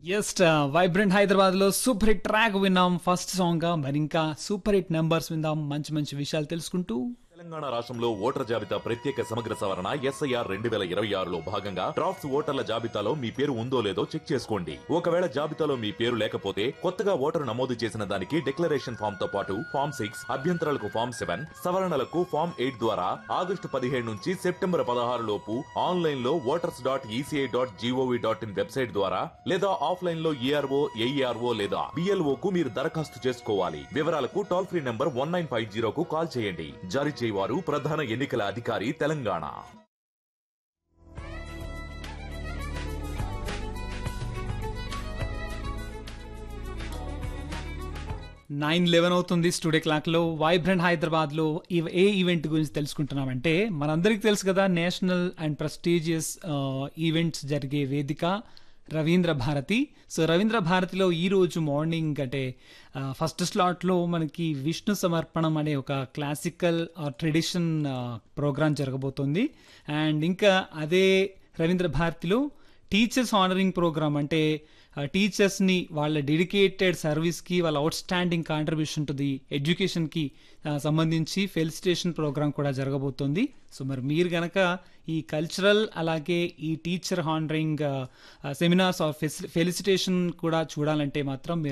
just vibrant Hyderabad లో super hit track విన్నాం first song గా మరి ఇంకా సూపర్ హిట్ నెంబర్స్ విందాం మంచి మంచి విషయాలు తెలుసుకుంటూ తెలంగాణ రాష్ట్రంలో ఓటర్ జాబితా ప్రత్యేక సమగ్ర సవరణ ఎస్ఐఆర్ రెండు వేల ఇరవై ఆరులో భాగంగా డ్రాఫ్ట్స్ ఓటర్ల జాబితాలో మీ పేరు ఉందో లేదో చెక్ చేసుకోండి ఒకవేళ జాబితాలో మీ పేరు లేకపోతే కొత్తగా ఓటరు నమోదు చేసిన దానికి డిక్లరేషన్ ఫామ్ తో పాటు ఫామ్ సిక్స్ అభ్యంతరాలకు ఫామ్ సెవెన్ సవరణలకు ఫామ్ ఎయిట్ ద్వారా ఆగస్టు పదిహేడు నుంచి సెప్టెంబర్ పదహారు లోపు ఆన్లైన్ లో voters dot ECI dot GOV dot in website ద్వారా లేదా ఆఫ్లైన్ లో ఏఆర్ఓ ఏఈఆర్ఓ లేదా బిఎల్ఓ కు మీరు దరఖాస్తు చేసుకోవాలి వివరాలకు toll free number one nine five జీరోకు కాల్ చేయండి జారీ చేయవారు ప్రధాన ఎన్నికల అధికారి తెలంగాణ నైన్ లెవెన్ అవుతుంది స్టూడియో క్లాక్ లో వైబ్రెంట్ హైదరాబాద్ లో ఇవ- ఏ ఈవెంట్ గురించి తెలుసుకుంటున్నామంటే మనందరికీ తెలుసు కదా నేషనల్ అండ్ ప్రెస్టీజియస్ ఈవెంట్స్ జరిగే వేదిక రవీంద్ర భారతి సో రవీంద్ర భారతిలో ఈ రోజు మార్నింగ్ అంటే ఫస్ట్ స్లాట్లో మనకి విష్ణు సమర్పణం అనే ఒక క్లాసికల్ ట్రెడిషన్ ప్రోగ్రామ్ జరగబోతోంది అండ్ ఇంకా అదే రవీంద్ర భారతిలో టీచర్స్ ఆనరింగ్ ప్రోగ్రామ్ అంటే టీచర్స్ని వాళ్ళ డెడికేటెడ్ సర్వీస్కి వాళ్ళ outstanding contribution to the ఎడ్యుకేషన్కి సంబంధించి ఫెలిసిటేషన్ ప్రోగ్రామ్ కూడా జరగబోతోంది సో మరి మీరు గనక ఈ కల్చరల్ అలాగే ఈ teacher honouring seminars or felicitation కూడా చూడాలంటే మాత్రం మీరు